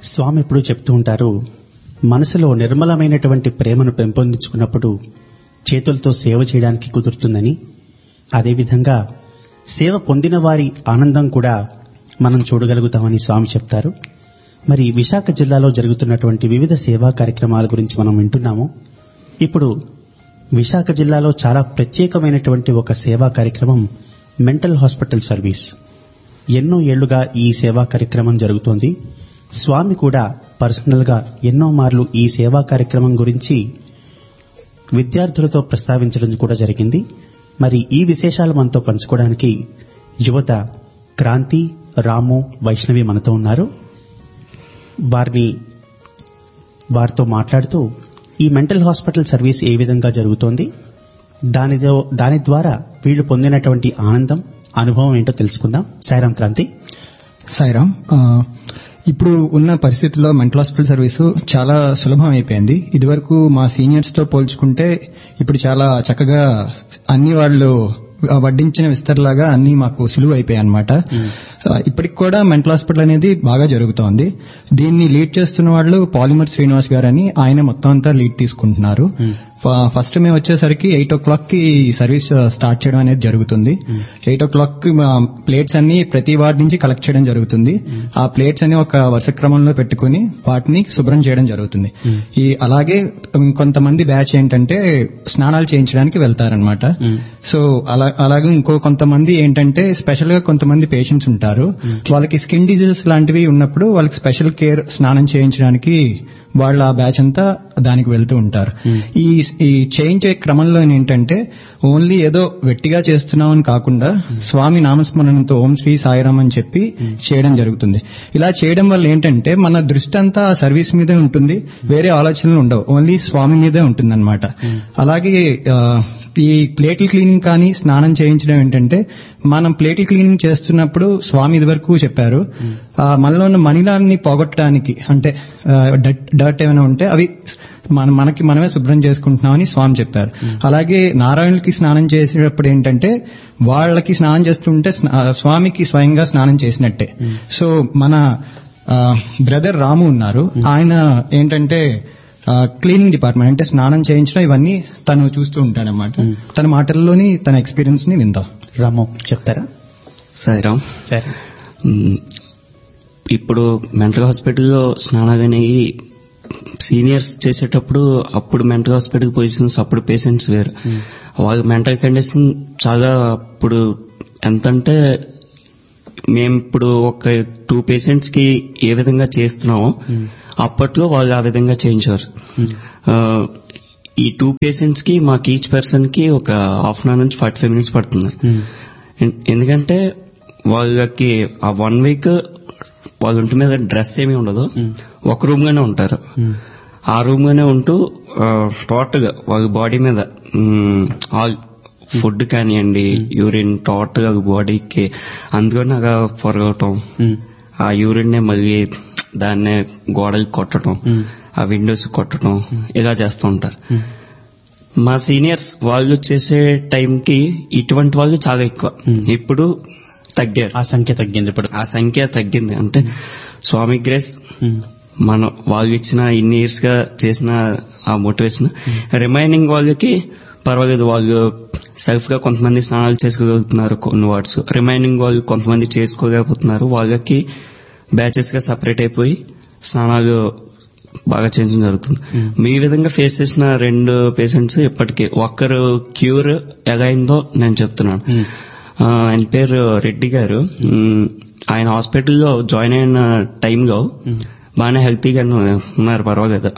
స్వామి ఎప్పుడూ చెప్తూ ఉంటారు మనసులో నిర్మలమైనటువంటి ప్రేమను పెంపొందించుకున్నప్పుడు చేతులతో సేవ చేయడానికి కుదురుతుందని అదేవిధంగా సేవ పొందిన వారి ఆనందం కూడా మనం చూడగలుగుతామని స్వామి చెప్తారు మరి విశాఖ జిల్లాలో జరుగుతున్నటువంటి వివిధ సేవా కార్యక్రమాల గురించి మనం వింటున్నాము ఇప్పుడు విశాఖ జిల్లాలో చాలా ప్రత్యేకమైనటువంటి ఒక సేవా కార్యక్రమం మెంటల్ హాస్పిటల్ సర్వీస్ ఎన్నో ఏళ్లుగా ఈ సేవా కార్యక్రమం జరుగుతోంది స్వామి కూడా పర్సనల్ గా ఎన్నో మార్లు ఈ సేవా కార్యక్రమం గురించి విద్యార్థులతో ప్రస్తావించడం కూడా జరిగింది మరి ఈ విశేషాలు మనతో పంచుకోవడానికి యువత క్రాంతి రాము వైష్ణవి మనతో ఉన్నారు వారిని వారితో మాట్లాడుతూ ఈ మెంటల్ హాస్పిటల్ సర్వీస్ ఏ విధంగా జరుగుతోంది దానితో దాని ద్వారా వీళ్ళు పొందినటువంటి ఆనందం అనుభవం ఏంటో తెలుసుకుందాం సాయిరాం క్రాంతి సాయిరామ్ ఆ, ఇప్పుడు ఉన్న పరిస్థితుల్లో మెంటల్ హాస్పిటల్ సర్వీసు చాలా సులభం అయిపోయింది ఇదివరకు మా సీనియర్స్ తో పోల్చుకుంటే ఇప్పుడు చాలా చక్కగా అన్ని వాళ్ళు వడ్డించిన విస్తరలాగా అన్ని మాకు సులువు అయిపోయాయి అనమాట ఇప్పటికి కూడా మెంటల్ హాస్పిటల్ అనేది బాగా జరుగుతోంది దీన్ని లీడ్ చేస్తున్న వాళ్ళు పాలిమర్ శ్రీనివాస్ గారు అని ఆయన మొత్తం అంతా లీడ్ తీసుకుంటున్నారు ఫ- ఫస్ట్ మేము వచ్చేసరికి ఎయిట్ ఓ క్లాక్ కి ఈ సర్వీస్ స్టార్ట్ చేయడం అనేది జరుగుతుంది ఎయిట్ ఓ క్లాక్ కి మా ప్లేట్స్ అన్ని ప్రతి వార్డ్ నుంచి కలెక్ట్ చేయడం జరుగుతుంది ఆ ప్లేట్స్ అన్ని ఒక వరుస క్రమంలో పెట్టుకుని వాటిని శుభ్రం చేయడం జరుగుతుంది ఈ అలాగే ఇంకొంతమంది బ్యాచ్ ఏంటంటే స్నానాలు చేయించడానికి వెళ్తారనమాట సో అలా అలాగే ఇంకో కొంతమంది ఏంటంటే స్పెషల్ గా కొంతమంది పేషెంట్స్ ఉంటారు వాళ్ళకి స్కిన్ డిజీజెస్ లాంటివి ఉన్నప్పుడు వాళ్ళకి స్పెషల్ కేర్ స్నానం చేయించడానికి వాళ్ళ ఆ బ్యాచ్ అంతా దానికి వెళ్తూ ఉంటారు ఈ ఈ చేయించే క్రమంలో ఏంటంటే ఓన్లీ ఏదో వెట్టిగా చేస్తున్నామని కాకుండా స్వామి నామస్మరణంతో ఓం శ్రీ సాయిరామ్ అని చెప్పి చేయడం జరుగుతుంది ఇలా చేయడం వల్ల ఏంటంటే మన దృష్టి అంతా ఆ సర్వీస్ మీదే ఉంటుంది వేరే ఆలోచనలు ఉండవు ఓన్లీ స్వామి మీదే ఉంటుంది అలాగే ఆ, ఈ ప్లేట్ల క్లీనింగ్ కానీ స్నానం చేయించడం ఏంటంటే మనం ప్లేట్ల క్లీనింగ్ చేస్తున్నప్పుడు స్వామి ఇదివరకు చెప్పారు ఆ, మనలో ఉన్న మణిలాన్ని పోగొట్టడానికి అంటే డర్ట్ ఏమైనా ఉంటే అవి మన మనకి మనమే శుభ్రం చేసుకుంటున్నామని స్వామి చెప్పారు అలాగే నారాయణులకి స్నానం చేసేటప్పుడు ఏంటంటే వాళ్ళకి స్నానం చేస్తుంటే స్నా- స్వామికి స్వయంగా స్నానం చేసినట్టే సో మన బ్రదర్ రాము ఉన్నారు ఆయన ఏంటంటే క్లీనింగ్ డిపార్ట్మెంట్ అంటే స్నానం చేయించడం ఇవన్నీ తను చూస్తూ ఉంటాడనమాట తన మాటల్లోని తన ఎక్స్పీరియన్స్ ని విందాం రాము చెప్తారా సాయిరామ్ సరే మ్, ఇప్పుడు మెంటల్ హాస్పిటల్లో స్నానాలు అనేవి సీనియర్స్ చేసేటప్పుడు అప్పుడు మెంటల్ హాస్పిటల్ పొజిషన్స్ అప్పుడు పేషెంట్స్ వేరు వాళ్ళ మెంటల్ కండిషన్ చాలా ఇప్పుడు ఎంతంటే మేము ఇప్పుడు ఒక టూ పేషెంట్స్ కి ఏ విధంగా చేస్తున్నామో అప్పట్లో వాళ్ళు ఆ విధంగా చేయించారు ఆ, ఈ టూ పేషెంట్స్ కి మాకు ఈచ్ పర్సన్ కి ఒక హాఫ్ అన్ అవర్ నుంచి ఫార్టీ ఫైవ్ మినిట్స్ పడుతుంది ఎన్- ఎందుకంటే వాళ్ళకి ఆ వన్ వీక్ వాళ్ళ ఒంటి మీద డ్రెస్ ఏమీ ఉండదు ఒక రూమ్ గానే ఉంటారు ఆ రూమ్ గానే ఉంటూ టోటల్ గా వాళ్ళ బాడీ మీద ఆల్ ఫుడ్ కానివ్వండి యూరిన్ టోటల్ గా బాడీకి అందుకని అలా పొరగటం ఆ యూరిన్ నే మళ్ళీ దాన్నే గోడలకి కొట్టడం ఆ విండోస్ కొట్టడం ఇలా చేస్తూ ఉంటారు మా సీనియర్స్ వాళ్ళు చేసే టైంకి ఇటువంటి వాళ్ళు చాలా ఎక్కువ ఇప్పుడు తగ్గారు ఆ సంఖ్య తగ్గింది ఇప్పుడు ఆ సంఖ్య తగ్గింది అంటే స్వామి గ్రేస్ మన వాళ్ళు ఇచ్చిన ఇన్ని ఇయర్స్ గా చేసిన ఆ మోటివేషన్ రిమైనింగ్ వాళ్ళకి పర్వాలేదు వాళ్ళు సెల్ఫ్ గా కొంతమంది స్నానాలు చేసుకోగలుగుతున్నారు కొన్ని వార్డ్స్ రిమైనింగ్ వాళ్ళు కొంతమంది చేసుకోలేకపోతున్నారు వాళ్ళకి బ్యాచెస్ గా సపరేట్ అయిపోయి స్నానాలు బాగా చేయించడం జరుగుతుంది మీ విధంగా ఫేస్ చేసిన రెండు పేషెంట్స్ ఇప్పటికీ ఒక్కరు క్యూర్ ఎలా అయిందో నేను చెప్తున్నాను ఆ, ఆయన పేరు రెడ్డి గారు మ్, ఆయన హాస్పిటల్లో జాయిన్ అయిన టైంలో బాగానే హెల్తీగా ఉన్నారు పర్వాలేదు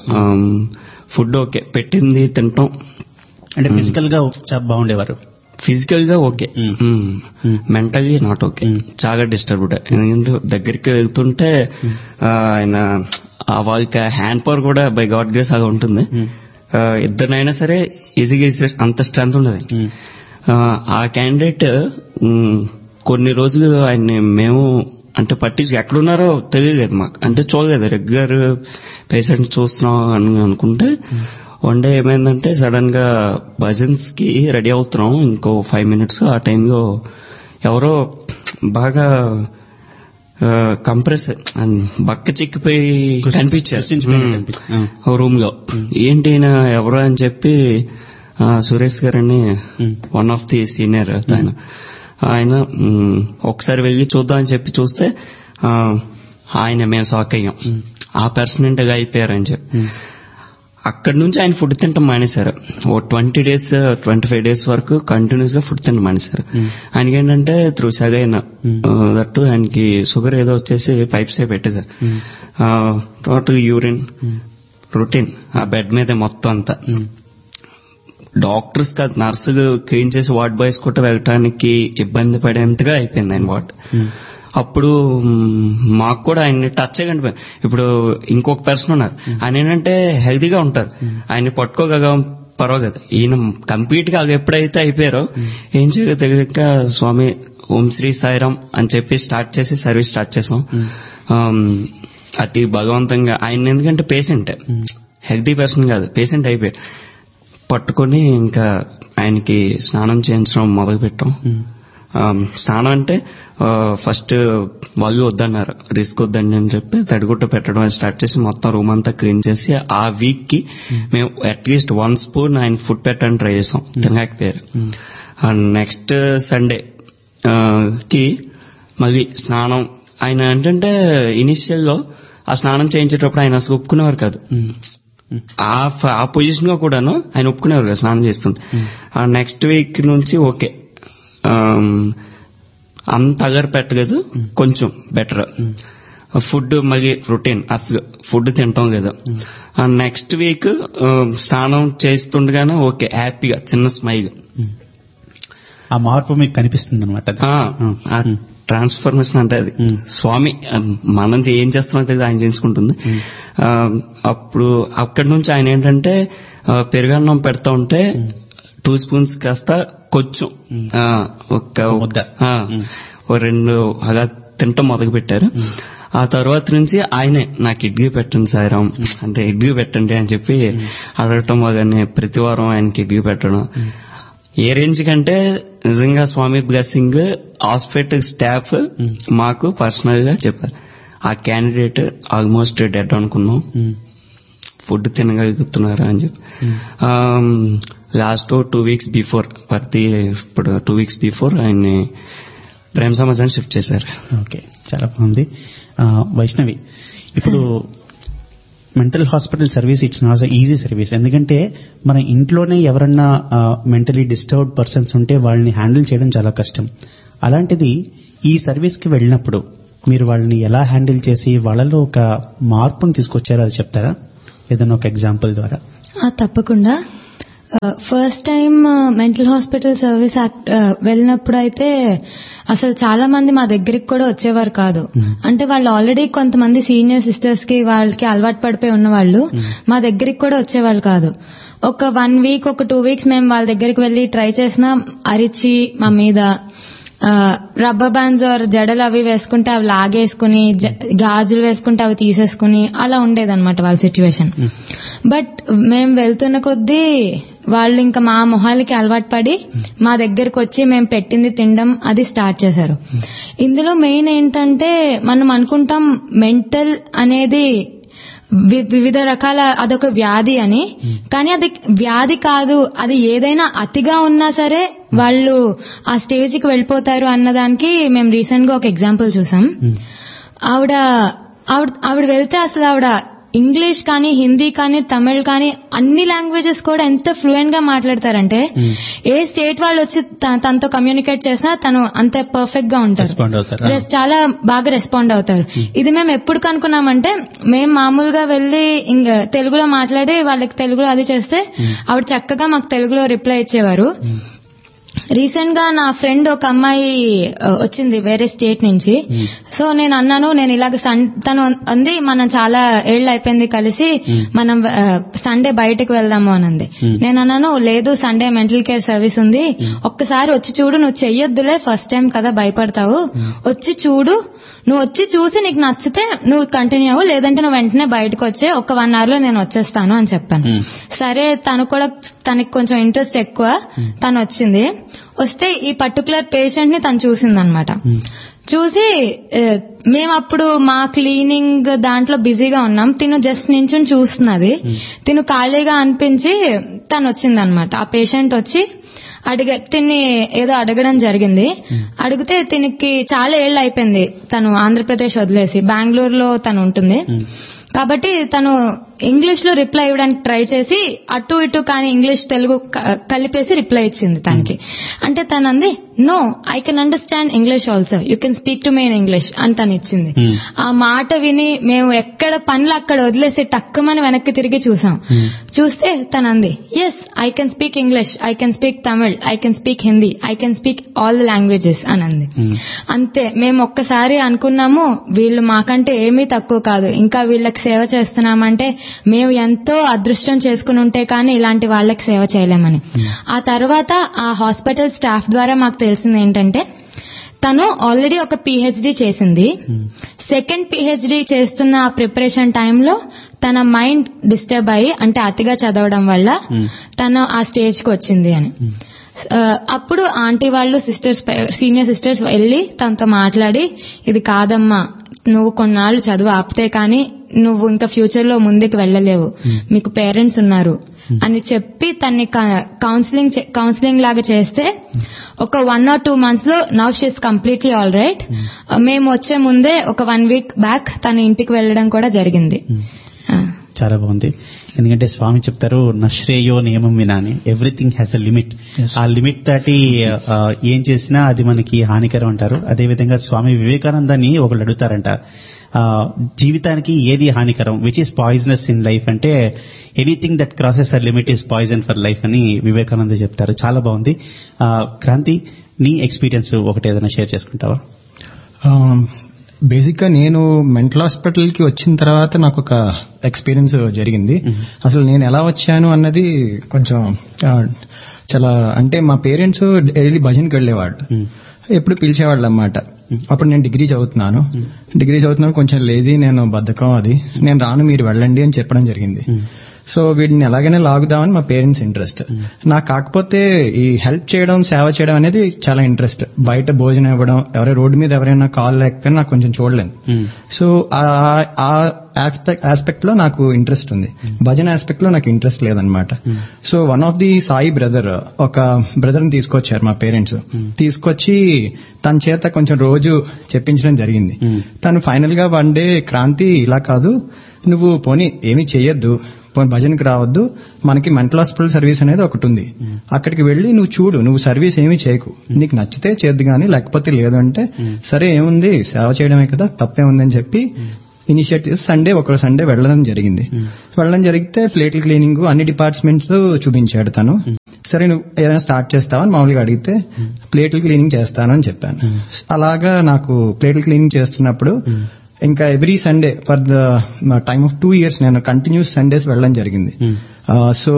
ఫుడ్ ఓకే పెట్టింది తింటాం అంటే ఫిజికల్ గా చాలా బాగుండేవారు ఫిజికల్ గా okay Mm. Mentally not okay Mm. చాలా డిస్టర్బ్డ్ ఎందుకంటే దగ్గరికి వెళ్తుంటే ఆ, ఆయన ఆ వాళ్ళకి హ్యాండ్ పవర్ కూడా బై గాడ్ గ్రేస్ అలా ఉంటుంది ఆ, ఇద్దరినైనా సరే ఈజీగా ఈజీ అంత స్ట్రెంత్ ఉండదు ఆ, ఆ క్యాండిడేట్ మ్, కొన్ని రోజులు ఆయన్ని మేము అంటే పట్టించి ఎక్కడున్నారో తెలియలేదు మాకు అంటే చూడలేదు రెగ్యులర్ పేషెంట్ చూస్తున్నాం అని అనుకుంటే వన్ డే ఏమైందంటే సడన్ గా భజన్స్ కి రెడీ అవుతున్నాం ఇంకో ఫైవ్ మినిట్స్ ఆ టైంలో ఎవరో బాగా కంప్రెసర్ బక్క చిక్కిపోయి కృషి- కనిపించారు కృషించిపోయిన ఉమ్. కనిపించారు. ఓ రూమ్ లో ఏంటి ఈయన ఎవరు అని చెప్పి ఆ, సురేష్ గారని um. One of the senior ఆయన ఆయన ఉమ్, ఒకసారి వెళ్ళి చూద్దాం అని చెప్పి చూస్తే ఆ, ఆయన మేము షాక్ అయ్యాం ఆ పర్సనెంట్ గా అయిపోయారని చెప్పి ఉమ్. అక్కడి నుంచి ఆయన ఫుడ్ తింటాం మానేశారు ఓ twenty days twenty five days వరకు కంటిన్యూస్ గా ఫుడ్ తింటాం మానేశారు ఆయనకి ఏంటంటే త్రూ సగైన దట్టు ఆయనకి షుగర్ ఏదో వచ్చేసి పైప్స్ ఏ పెట్టేశారు టోటల్ యూరిన్ రొటీన్ ఆ బెడ్ మీదే మొత్తం అంతా ఉమ్. డాక్టర్స్ కాదు నర్సులు క్లీన్ చేసి వార్డ్ బాయ్స్ కూడా వెళ్ళటానికి ఇబ్బంది పడేంతగా అయిపోయింది ఆయన వార్డ్ ఉమ్. అప్పుడు మ్, మాకు కూడా ఆయన్ని టచ్ చేయకండి ఇప్పుడు ఇంకొక పర్సన్ ఉన్నారు ఆయన ఏంటంటే హెల్దీగా ఉంటారు ఆయన్ని పట్టుకోగల పర్వాలేదు ఈయన కంప్లీట్ గా ఎప్పుడైతే అయిపోయారో ఏం చేయగ తెలియక స్వామి ఓం శ్రీ సాయిరాం అని చెప్పి స్టార్ట్ చేసి సర్వీస్ స్టార్ట్ చేసాం ఆమ్, అతి భగవంతంగా ఆయన ఎందుకంటే పేషెంట్ హెల్దీ పర్సన్ కాదు పేషెంట్ అయిపోయాడు పట్టుకొని ఇంకా ఆయనకి స్నానం చేయించడం మొదలు పెట్టాం ఉమ్. ఆమ్, స్నానం అంటే ఆ, ఫస్ట్ వాళ్ళు వద్దన్నారు రిస్క్ వద్దండి అని చెప్పి తడిగుట్ట పెట్టడం స్టార్ట్ చేసి మొత్తం రూమ్ అంతా క్లీన్ చేసి ఆ వీక్ కి మేము అట్లీస్ట్ వన్ స్పూన్ ఆయన ఫుడ్ పెట్టడానికి ట్రై చేసాం తినలేకపోయారు అండ్ నెక్స్ట్ సండే కి మళ్ళీ స్నానం ఆయన ఏంటంటే ఇనిషియల్ లో ఆ స్నానం చేయించేటప్పుడు ఆయన అసలు ఒప్పుకునేవారు కాదు ఉమ్. ఉమ్. ఆ ఫ- ఆ పొజిషన్ లో కూడాను ఆయన ఒప్పుకునేవారు కదా స్నానం చేస్తుంటే ఆ నెక్స్ట్ వీక్ నుంచి ఓకే ఆమ్, అంత అగర్ పెట్టలేదు కొంచెం బెటర్ ఫుడ్ మళ్ళీ రొటీన్ అసలు ఫుడ్ తింటాం లేదు ఆ నెక్స్ట్ వీక్ స్నానం చేస్తుండగానే ఓకే హ్యాపీగా చిన్న స్మైల్ ఆ మార్పు మీకు కనిపిస్తుంది అనమాట ఆ ట్రాన్స్ఫర్మేషన్ అంటే అది Mm. స్వామి ఆ, మనం ఏం చేస్తున్నాం తెలియదు ఆయన చేసుకుంటుంది ఆ, అప్పుడు అక్కడి నుంచి ఆయన ఏంటంటే ఆ, పెరుగన్నం పెడతా ఉంటే టూ స్పూన్స్ కాస్త కొంచెం ఆ, ఒక ముద్ద. ఆ, Mm. ఓ రెండు అలా తింటాం మొదలు పెట్టారు ఆ తర్వాత నుంచి ఆయనే నాకు ఇడ్లీ పెట్టండి సాయిరాం అంటే ఇడ్లీ పెట్టండి అని చెప్పి అడగటం వల్లనే ప్రతి వారం ఆయనకి ఇడ్లీ పెట్టడం ఏ రేంజ్ కంటే నిజంగా స్వామి బ్లెస్సింగ్ హాస్పిటల్ స్టాఫ్ మాకు పర్సనల్ గా చెప్పారు ఆ క్యాండిడేట్ ఆల్మోస్ట్ డెడ్ అనుకున్నాం ఉమ్. ఫుడ్ తినగలుగుతున్నారు అని చెప్పి లాస్ట్ టూ వీక్స్ బిఫోర్ ప్రతి ఇప్పుడు టూ వీక్స్ బిఫోర్ ఆయన్ని ప్రేమ సమాజాన్ని షిఫ్ట్ చేశారు ఓకే చాలా బాగుంది ఆ, వైష్ణవి ఇప్పుడు mental hospital service it's not easy service ఎందుకంటే మన ఇంట్లోనే ఎవరన్నా మెంటలీ డిస్టర్బ్డ్ పర్సన్స్ ఉంటే వాళ్ళని హ్యాండిల్ చేయడం చాలా కష్టం అలాంటిది ఈ సర్వీస్ కి వెళ్ళినప్పుడు మీరు వాళ్ళని ఎలా హ్యాండిల్ చేసి వాళ్ళలో ఒక మార్పును తీసుకొచ్చారో అది చెప్తారా ఏదైనా ఒక ఎగ్జాంపుల్ ద్వారా ఆ, తప్పకుండా first time mental hospital service act వెళ్ళినప్పుడు అయితే అసలు చాలా మంది మా దగ్గరికి కూడా వచ్చేవారు కాదు అంటే వాళ్ళు ఆల్రెడీ కొంతమంది సీనియర్ సిస్టర్స్ కి వాళ్ళకి అలవాటు పడిపోయి ఉన్న వాళ్ళు మా దగ్గరికి కూడా వచ్చేవాళ్ళు కాదు ఒక వన్ వీక్ ఒక టూ వీక్స్ మేము వాళ్ళ దగ్గరికి వెళ్ళి ట్రై చేసినా అరిచి మా మీద రబ్బర్ బ్యాండ్స్ ఆర్ జడలు అవి వేసుకుంటే అవి లాగేసుకుని జ- గాజులు వేసుకుంటే అవి తీసేసుకుని అలా ఉండేదన్నమాట వాళ్ళ సిచ్యువేషన్ బట్ మేము వెళ్తున్న కొద్దీ వాళ్ళు ఇంకా మా మొహాలకి అలవాటు పడి మా దగ్గరకు వచ్చి మేము పెట్టింది తినడం అది స్టార్ట్ చేశారు ఇందులో మెయిన్ ఏంటంటే మనం అనుకుంటాం మెంటల్ అనేది వి- వివిధ రకాల అదొక వ్యాధి అని కానీ అది వ్యాధి కాదు అది ఏదైనా అతిగా ఉన్నా సరే వాళ్ళు ఆ స్టేజ్ కి వెళ్ళిపోతారు అన్నదానికి మేము రీసెంట్ గా ఒక ఎగ్జాంపుల్ చూసాం ఆవిడ ఆవిడ ఆవిడ వెళ్తే అసలు ఆవిడ ఇంగ్లీష్ కానీ హిందీ కానీ తమిళ్ కానీ అన్ని లాంగ్వేజెస్ కూడా ఎంత ఫ్లూయెంట్ గా మాట్లాడతారంటే ఏ స్టేట్ వాళ్ళు వచ్చి త- తనతో కమ్యూనికేట్ చేసినా తను అంత పర్ఫెక్ట్ గా ఉంటారు రెస్పాండ్ అవుతారా రెస్- చాలా బాగా రెస్పాండ్ అవుతారు ఇది మేము ఎప్పుడు కనుక్కున్నామంటే మేము మామూలుగా వెళ్ళి ఇంక తెలుగులో మాట్లాడి వాళ్ళకి తెలుగులో అది చేస్తే ఆవిడ చక్కగా మాకు తెలుగులో రిప్లై ఇచ్చేవారు రీసెంట్ గా నా ఫ్రెండ్ ఒక అమ్మాయి ఆ, వచ్చింది వేరే స్టేట్ నుంచి సో నేను అన్నాను నేను ఇలాగ సన్ తను అంది మనం చాలా ఏళ్ళు అయిపోయింది కలిసి మనం సండే బయటకు వెళ్దాము అనంది నేను అన్నాను లేదు సండే మెంటల్ కేర్ సర్వీస్ ఉంది ఒక్కసారి వచ్చి చూడు నువ్వు చెయ్యొద్దులే ఫస్ట్ టైం కదా భయపడతావు వచ్చి చూడు నువ్వు వచ్చి చూసి నీకు నచ్చితే నువ్వు కంటిన్యూ అవ్వు లేదంటే నువ్వు వెంటనే బయటకు వచ్చే ఒక వన్ అవర్ లో నేను వచ్చేస్తాను అని చెప్పాను సరే తను కూడా తనకి కొంచెం ఇంట్రెస్ట్ ఎక్కువ తను వచ్చింది వస్తే ఈ పర్టికులర్ పేషెంట్ ని తను చూసిందనమాట చూసి ఏ, మేము అప్పుడు మా క్లీనింగ్ దాంట్లో బిజీగా ఉన్నాం తిను జస్ట్ నించుని చూస్తున్నది తిను ఖాళీగా అనిపించి తను వచ్చిందనమాట ఆ పేషెంట్ వచ్చి అడిగ తిన్ని ఏదో అడగడం జరిగింది అడిగితే తినికి చాలా ఏళ్ళు అయిపోయింది తను ఆంధ్రప్రదేశ్ వదిలేసి బెంగళూరులో తను ఉంటుంది కాబట్టి తను ఇంగ్లీష్ లో రిప్లై ఇవ్వడానికి ట్రై చేసి అటు ఇటు కానీ ఇంగ్లీష్ తెలుగు క- కలిపేసి రిప్లై ఇచ్చింది తనకి అంటే తను అంది no I can understand English also you can speak to me in English అని తను ఇచ్చింది Hmm. ఆ మాట విని మేము ఎక్కడ పనులు అక్కడ వదిలేసి టక్కుమని వెనక్కి తిరిగి చూసాం చూస్తే తను అంది yes I can speak English I can speak Tamil I can speak Hindi I can speak all the languages అని అంది అంతే మేము ఒక్కసారి అనుకున్నాము వీళ్ళు మాకంటే ఏమీ తక్కువ కాదు ఇంకా వీళ్ళకి సేవ చేస్తున్నామంటే మేము ఎంతో అదృష్టం చేసుకుని ఉంటే కానీ ఇలాంటి వాళ్ళకి సేవ చేయలేమని ఆ తర్వాత ఆ హాస్పిటల్ స్టాఫ్ ద్వారా మాకు తెలిసింది ఏంటంటే తను ఆల్రెడీ ఒక పిహెచ్డి చేసింది సెకండ్ పిహెచ్డి చేస్తున్న ఆ ప్రిపరేషన్ టైంలో తన మైండ్ డిస్టర్బ్ అయ్యి అంటే అతిగా చదవడం వల్ల తను ఆ స్టేజ్ కి వచ్చింది అని ఆ, అప్పుడు ఆంటీ వాళ్ళు సిస్టర్స్ సీనియర్ సిస్టర్స్ వెళ్ళి తనతో మాట్లాడి ఇది కాదమ్మా నువ్వు కొన్నాళ్ళు చదువు ఆపితే కానీ నువ్వు ఇంకా ఫ్యూచర్ లో ముందుకు వెళ్ళలేవు మీకు పేరెంట్స్ ఉన్నారు అని చెప్పి తన్ని కౌన్సిలింగ్ కౌన్సిలింగ్ లాగా చేస్తే ఒక వన్ ఆర్ టూ మంత్స్ లో now she's completely all right మేము వచ్చే ముందే ఒక వన్ వీక్ బ్యాక్ తన ఇంటికి వెళ్ళడం కూడా జరిగింది ఆ. చాలా బాగుంది ఎందుకంటే స్వామి చెప్తారు నశ్రేయో నియమం వినా అని ఎవ్రీథింగ్ హ్యాస్ అ లిమిట్ ఆ లిమిట్ దాటి ఆ, ఏం చేసినా అది మనకి హానికరం అంటారు అదేవిధంగా స్వామి వివేకానందాన్ని ఒకళ్ళు అడుగుతారంట ఆ, జీవితానికి ఏది హానికరం which is poisonous in life అంటే anything that crosses a limit is poison for life అని వివేకానంద చెప్తారు చాలా బాగుంది ఆ, క్రాంతి నీ ఎక్స్పీరియన్స్ ఒకటి ఏదైనా షేర్ చేసుకుంటావా బేసిక్ గా నేను మెంటల్ హాస్పిటల్ కి వచ్చిన తర్వాత నాకు ఒక ఎక్స్పీరియన్స్ జరిగింది అసలు నేను ఎలా వచ్చాను అన్నది కొంచెం ఆ, చాలా అంటే మా పేరెంట్స్ డైలీ భజన్కి వెళ్ళేవాళ్ళు ఎప్పుడు పిలిచేవాళ్ళు అన్నమాట అప్పుడు నేను డిగ్రీ చదువుతున్నాను డిగ్రీ చదువుతున్నాను కొంచెం లేజీ నేను బద్ధకం అది నేను రాను మీరు వెళ్ళండి అని చెప్పడం జరిగింది సో వీడిని ఎలాగైనా లాగుదామని మా పేరెంట్స్ ఇంట్రెస్ట్ నాకు కాకపోతే ఈ హెల్ప్ చేయడం సేవ చేయడం అనేది చాలా ఇంట్రెస్ట్ బయట భోజనం ఇవ్వడం ఎవరైనా రోడ్డు మీద ఎవరైనా కాల్ లేకపోయినా నాకు కొంచెం చూడలేను సో ఆ- ఆ ఆస్పెక్ట్ ఆస్పెక్ట్ లో నాకు ఇంట్రెస్ట్ ఉంది భజన ఆస్పెక్ట్ లో నాకు ఇంట్రెస్ట్ లేదనమాట so one of the Sai brother ఒక బ్రదర్ ని తీసుకొచ్చారు మా పేరెంట్స్ తీసుకొచ్చి తన చేత కొంచెం రోజు చెప్పించడం జరిగింది తను ఫైనల్ గా వన్ డే క్రాంతి ఇలా కాదు నువ్వు పోనీ ఏమీ చెయ్యొద్దు పోనీ భజనకి రావద్దు మనకి మెంటల్ హాస్పిటల్ సర్వీస్ అనేది ఒకటి ఉంది అక్కడికి వెళ్ళి నువ్వు చూడు నువ్వు సర్వీస్ ఏమీ చేయకు నీకు నచ్చితే చేద్దు కానీ లేకపోతే లేదు అంటే సరే ఏముంది సేవ చేయడమే కదా తప్పే ఉందని చెప్పి ఇనిషియేటివ్ సండే ఒక సండే వెళ్ళడం జరిగింది వెళ్ళడం జరిగితే ప్లేట్ల క్లీనింగ్ అన్ని డిపార్ట్మెంట్స్ చూపించాడు తను సరే నువ్వు ఏదైనా స్టార్ట్ చేస్తావని మామూలుగా అడిగితే ప్లేట్ల క్లీనింగ్ చేస్తాను అని చెప్పాను అలాగా నాకు ప్లేట్ల క్లీనింగ్ చేస్తున్నప్పుడు ఇంకా every Sunday for the time of two years నేను కంటిన్యూస్ సండేస్ వెళ్ళడం జరిగింది సో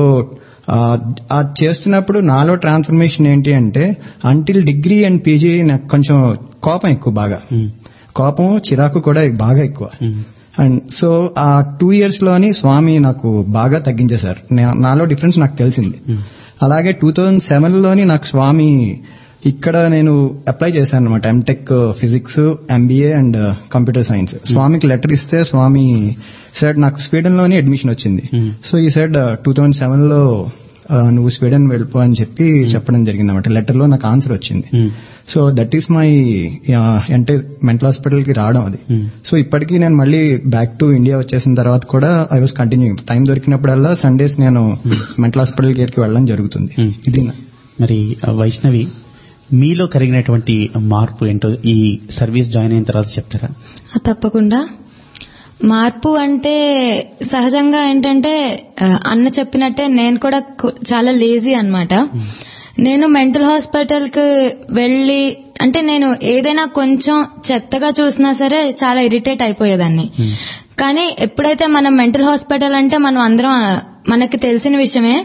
అది చేస్తున్నప్పుడు నాలో ట్రాన్స్ఫర్మేషన్ ఏంటి అంటే అంటిల్ డిగ్రీ అండ్ పీజీ నాకు కొంచెం కోపం ఎక్కువ బాగా కోపం చిరాకు కూడా బాగా ఎక్కువ అండ్ సో ఆ టూ ఇయర్స్ లోని స్వామి నాకు బాగా తగ్గించేశారు నే- నాలో డిఫరెన్స్ నాకు తెలిసింది అలాగే టూ థౌజండ్ సెవెన్ లోని నాకు స్వామి ఇక్కడ నేను అప్లై చేశాను అనమాట MTech physics MBA and computer science స్వామికి లెటర్ ఇస్తే స్వామి సార్ నాకు స్వీడన్ లోనే అడ్మిషన్ వచ్చింది సో ఈ సైడ్ టూ థౌజండ్ సెవెన్ లో ఆ, నువ్వు స్వీడన్ వెళ్ళిపో అని చెప్పి చెప్పడం జరిగింది అనమాట లెటర్ లో నాకు ఆన్సర్ వచ్చింది సో దట్ ఈస్ మై అంటే మెంటల్ హాస్పిటల్ కి రావడం అది సో ఇప్పటికీ నేను మళ్ళీ బ్యాక్ టు ఇండియా వచ్చేసిన తర్వాత కూడా ఐ వాస్ కంటిన్యూయింగ్ టైం దొరికినప్పుడల్లా సండేస్ నేను మెంటల్ హాస్పిటల్ కేర్ కి వెళ్ళడం జరుగుతుంది Hmm. ఇది నా- మరి ఆ వైష్ణవి మీలో కలిగినటువంటి మార్పు ఏంటో ఈ సర్వీస్ జాయిన్ అయిన తర్వాత చెప్తారా ఆ, తప్పకుండా మార్పు అంటే సహజంగా ఏంటంటే ఆ, అన్న చెప్పినట్టే నేను కూడా కు- చాలా లేజీ అన్నమాట నేను మెంటల్ హాస్పిటల్ కి వెళ్ళి అంటే నేను ఏదైనా కొంచెం చెత్తగా చూసినా సరే చాలా ఇరిటేట్ అయిపోయేదాన్ని కానీ ఎప్పుడైతే మనం మెంటల్ హాస్పిటల్ అంటే మనం అందరం ఆ, మనకి తెలిసిన విషయమే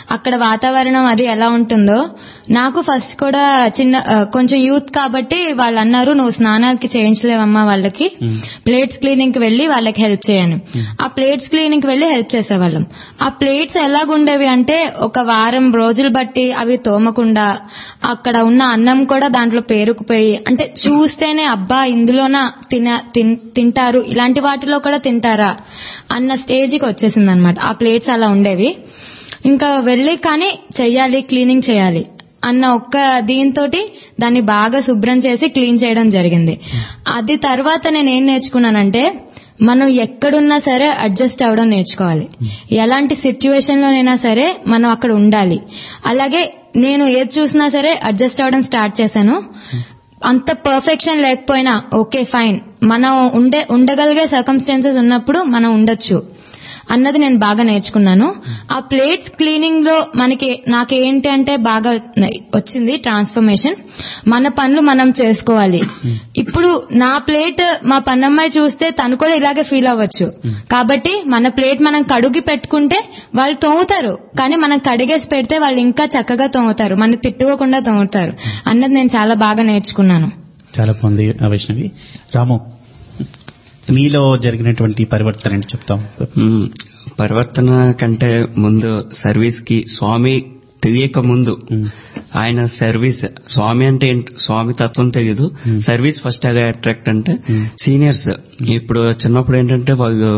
అక్కడ వాతావరణం అది ఎలా ఉంటుందో నాకు ఫస్ట్ కూడా చిన్న ఆ, కొంచెం యూత్ కాబట్టి వాళ్ళు అన్నారు నువ్వు స్నానాలకి చేయించలేవమ్మా వాళ్ళకి ప్లేట్స్ క్లీనింగ్ కి వెళ్ళి వాళ్ళకి హెల్ప్ చేయను ఆ ప్లేట్స్ క్లీనింగ్ కి వెళ్ళి హెల్ప్ చేసేవాళ్ళం ఆ ప్లేట్స్ ఎలాగుండేవి అంటే ఒక వారం రోజులు బట్టి అవి తోమకుండా అక్కడ ఉన్న అన్నం కూడా దాంట్లో పేరుకుపోయి అంటే చూస్తేనే అబ్బా ఇందులోన తిన తిన్- తింటారు ఇలాంటి వాటిలో కూడా తింటారా అన్న స్టేజ్కి వచ్చేసింది అనమాట ఆ ప్లేట్స్ అలా ఉండేవి ఇంకా వెళ్ళి కానీ చెయ్యాలి క్లీనింగ్ చేయాలి అన్న ఒక్క దీంతో దాన్ని బాగా శుభ్రం చేసి క్లీన్ చేయడం జరిగింది అది తర్వాత నేను ఏం నేర్చుకున్నానంటే మనం ఎక్కడున్నా సరే అడ్జస్ట్ అవ్వడం నేర్చుకోవాలి ఎలాంటి సిచ్యువేషన్ లోనైనా సరే మనం అక్కడ ఉండాలి అలాగే నేను ఏది చూసినా సరే అడ్జస్ట్ అవ్వడం స్టార్ట్ చేశాను అంత పర్ఫెక్షన్ లేకపోయినా ఓకే ఫైన్ మనం ఉండే ఉండగలిగే సర్కమ్స్టాన్సెస్ ఉన్నప్పుడు మనం ఉండొచ్చు అన్నది నేను బాగా నేర్చుకున్నాను ఆ ప్లేట్స్ క్లీనింగ్ లో మనకి నాకేంటి అంటే బాగా వచ్చింది ట్రాన్స్ఫర్మేషన్ మన పనులు మనం చేసుకోవాలి ఇప్పుడు నా ప్లేట్ మా పన్నమ్మాయి చూస్తే తను కూడా ఇలాగే ఫీల్ అవ్వచ్చు కాబట్టి మన ప్లేట్ మనం కడుగి పెట్టుకుంటే వాళ్ళు తోముతారు కానీ మనం కడిగేసి పెడితే వాళ్ళు ఇంకా చక్కగా తోముతారు మన తిట్టుకోకుండా తోముతారు అన్నది నేను చాలా బాగా నేర్చుకున్నాను చాలా బాగుంది ఆ వైష్ణవి రాము మీలో జరిగినటువంటి పరివర్తన ఏంటి చెప్తాం మ్మ్. పరివర్తన కంటే ముందు సర్వీస్ కి స్వామి తెలియక ముందు ఆయన సర్వీస్ స్వామి అంటే ఏంటి స్వామి తత్వం తెలియదు సర్వీస్ ఫస్ట్ అగా అట్రాక్ట్ అంటే సీనియర్స్ ఇప్పుడు చిన్నప్పుడు ఏంటంటే వాళ్ళు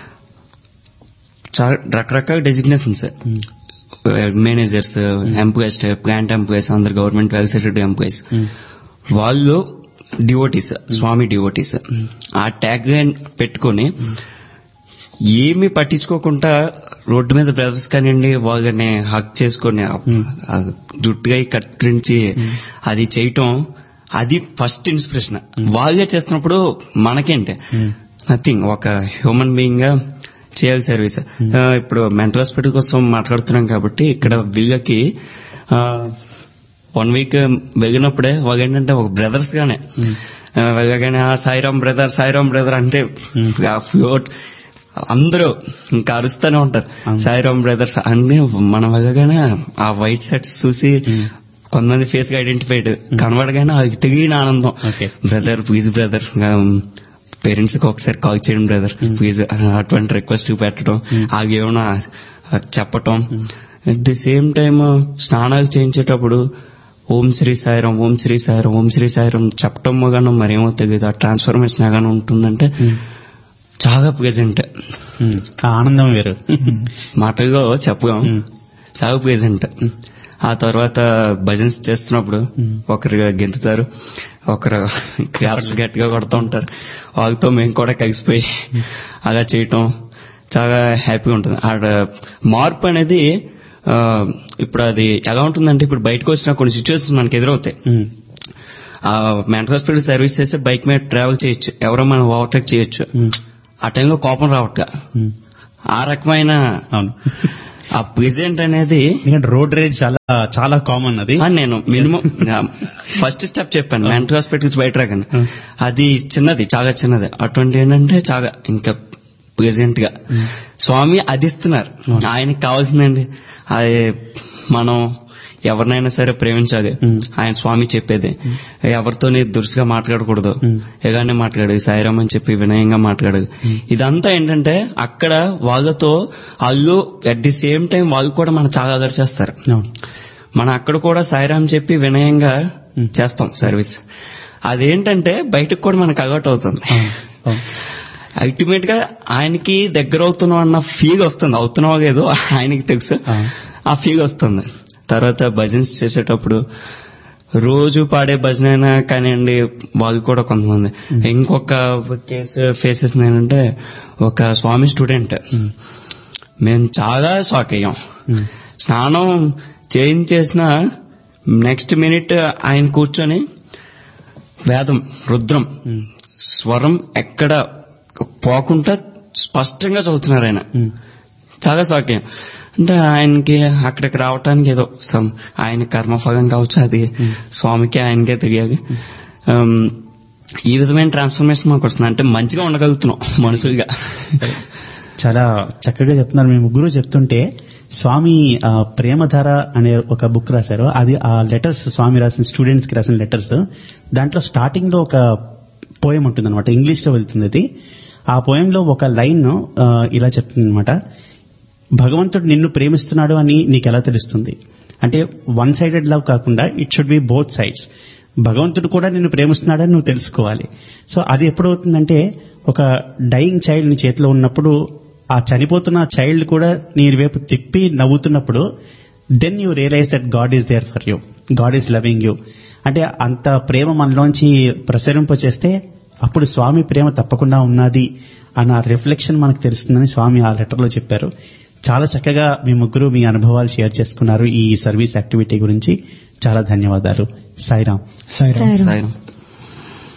చాలా రకరకాల designations managers employees plant employees అందరు గవర్నమెంట్ వెల్ సెటెడ్ ఎంప్లాయీస్ వాళ్ళు డివోటీస్ స్వామి డివోటీస్ ఆ ట్యాగ్ లైన్ పెట్టుకొని ఏమి పట్టించుకోకుండా రోడ్డు మీద బ్రదర్స్ కానివ్వండి వాళ్ళని హక్ చేసుకొని ఆ- ఆ జుట్టుగా కత్తిరించి అది చేయటం అది ఫస్ట్ ఇన్స్పిరేషన్ వాళ్ళే చేస్తున్నప్పుడు మనకేంటి నథింగ్ ఒక హ్యూమన్ బీయింగ్ గా చేయాలి సర్వీస్ ఆ, ఇప్పుడు మెంటల్ హాస్పిటల్ కోసం మాట్లాడుతున్నాం కాబట్టి ఇక్కడ వీళ్ళకి వన్ వీక్ వెళ్ళినప్పుడే వాళ్ళు ఏంటంటే ఒక బ్రదర్స్ గానే ఆ, వెళ్ళగానే ఆ సాయిరామ్ బ్రదర్ సాయిరామ్ బ్రదర్ అంటే ఆ ఫ్లోట్ అందరూ ఇంకా అరుస్తూనే ఉంటారు సాయిరామ్ బ్రదర్స్ అన్ని మనం వెళ్ళగానే ఆ వైట్ షర్ట్స్ చూసి కొంతమంది ఫేస్ గా ఐడెంటిఫైడ్ కనబడగానే అది తెలియని ఆనందం Okay. Brother please brother parents కి ఒకసారి కాల్ చేయండి బ్రదర్ ప్లీజ్ అటువంటి రిక్వెస్ట్ పెట్టడం ఆగేమన్నా చెప్పటం అట్ ది సేమ్ టైమ్ స్నానాలు చేయించేటప్పుడు ఓం శ్రీ సాయిరం ఓం శ్రీ సాయిరం ఓం శ్రీ సాయిరం చెప్పటం గాను మరేమో తెలియదు ఆ ట్రాన్స్ఫర్మేషన్ గాను ఉంటుందంటే చాలా ప్రెజెంట్ ఉమ్, ఆ ఆనందం వేరు మాటల్లో చెప్పగాం చాలా ప్రెజెంట్ ఆ తర్వాత భజన్స్ చేస్తున్నప్పుడు ఒకరు గెంతుతారు ఒకరు క్లాప్స్ గట్టిగా కొడుతూ ఉంటారు వాళ్ళతో మేము కూడా కలిసిపోయి అలా చేయటం చాలా హ్యాపీగా ఉంటుంది ఆడ మార్పు అనేది ఆ, ఇప్పుడు అది ఎలా ఉంటుందంటే ఇప్పుడు బయటకు వచ్చిన కొన్ని సిచ్యువేషన్స్ మనకి ఎదురవుతాయి ఉమ్, ఆ మెంటల్ హాస్పిటల్ సర్వీస్ చేస్తే బైక్ మీద ట్రావెల్ చేయొచ్చు ఎవరో మనం ఓవర్టేక్ చేయొచ్చు ఉమ్, ఆ టైంలో కోపం రావట్గా ఉమ్, ఆ రకమైన అవును ఆ ప్రెజెంట్ అనేది ఎందుకంటే రోడ్ రేజ్ చాలా చాలా కామన్ అది ఆ, నేను మినిమం ఫస్ట్ స్టెప్ చెప్పాను మెంటల్ హాస్పిటల్స్ బయట రాకండి Hmm. అది చిన్నది చాలా చిన్నది అటువంటి ఏంటంటే చాలా ఇంకా ప్రెసెంట్ గా స్వామి అది ఇస్తున్నారు ఆయనకి కావాల్సిందండి అది మనం ఎవరినైనా సరే ప్రేమించాలి Hmm. ఆయన స్వామి చెప్పేది ఎవరితోని దురుసుగా మాట్లాడకూడదు Hmm. ఎగానే మాట్లాడేది సాయిరామ్ అని చెప్పి వినయంగా మాట్లాడేది ఇదంతా ఏంటంటే అక్కడ వాళ్ళతో వాళ్ళు అట్ ది సేమ్ టైం వాళ్ళు కూడా మనం చాలా అదర్ చేస్తారు అవును మనం అక్కడ కూడా సాయిరామ్ చెప్పి వినయంగా చేస్తాం సర్వీస్ అదేంటంటే బయటకు కూడా మనకు అలవాటు అవుతుంది అవును, అవును. అల్టిమేట్ గా ఆయనకి దగ్గర అవుతున్నాం అన్న ఫీల్ వస్తుంది అవుతున్నావో లేదో ఆయనకి తెలుసు అవును. ఆ ఫీల్ వస్తుంది తర్వాత భజన్స్ చేసేటప్పుడు రోజు పాడే భజన అయినా కానివ్వండి వాళ్ళు కూడా కొంతమంది ఇంకొక కేసు ఫేసెస్ ఏంటంటే ఒక స్వామి స్టూడెంట్ మేము చాలా షాక్ అయ్యాం ఉమ్, స్నానం చేయించేసిన నెక్స్ట్ మినిట్ ఆయన కూర్చొని వేదం రుద్రం ఉమ్, స్వరం ఎక్కడ పోకుండా స్పష్టంగా చదువుతున్నారు ఆయన ఉమ్, చాలా సాక్యం అంటే ఆయనకి అక్కడికి రావటానికి ఏదో సమ్ ఆయన కర్మఫలం కావచ్చు అది స్వామికి ఆయనకే తెలియాలి Um, ఈ విధమైన ట్రాన్స్ఫర్మేషన్ మాకు వస్తుంది అంటే మంచిగా ఉండగలుగుతున్నాం మనుషులుగా చాలా చక్కగా చెప్తున్నారు మీ ముగ్గురు చెప్తుంటే స్వామి ఆ, ప్రేమధార అనే ఒక బుక్ రాశారు అది ఆ లెటర్స్ స్వామి రాసిన స్టూడెంట్స్ కి రాసిన లెటర్స్ దాంట్లో స్టార్టింగ్ లో ఒక పోయం ఉంటుంది అనమాట ఇంగ్లీష్ లో వెళ్తుంది అది ఆ పోయంలో ఒక లైన్ ఇలా చెప్తుంది అనమాట భగవంతుడు నిన్ను ప్రేమిస్తున్నాడు అని నీకు ఎలా తెలుస్తుంది అంటే వన్ సైడెడ్ లవ్ కాకుండా it should be both sides భగవంతుడు కూడా నిన్ను ప్రేమిస్తున్నాడని నువ్వు తెలుసుకోవాలి సో అది ఎప్పుడవుతుందంటే ఒక డైయింగ్ చైల్డ్ నీ చేతిలో ఉన్నప్పుడు ఆ చనిపోతున్న చైల్డ్ కూడా నీ వైపు తిప్పి నవ్వుతున్నప్పుడు then you realise that God is there for you God is loving you అంటే అంత ప్రేమ మనలోంచి ప్రసరింపచేస్తే అప్పుడు స్వామి ప్రేమ తప్పకుండా ఉన్నది అన్న రిఫ్లెక్షన్ మనకు తెలుస్తుందని స్వామి ఆ లెటర్లో చెప్పారు చాలా చక్కగా మీ ముగ్గురు మీ అనుభవాలు షేర్ చేసుకున్నారు ఈ సర్వీస్ యాక్టివిటీ గురించి చాలా ధన్యవాదాలు సాయిరామ్ సాయిరామ్ సాయిరామ్. సాయిరామ్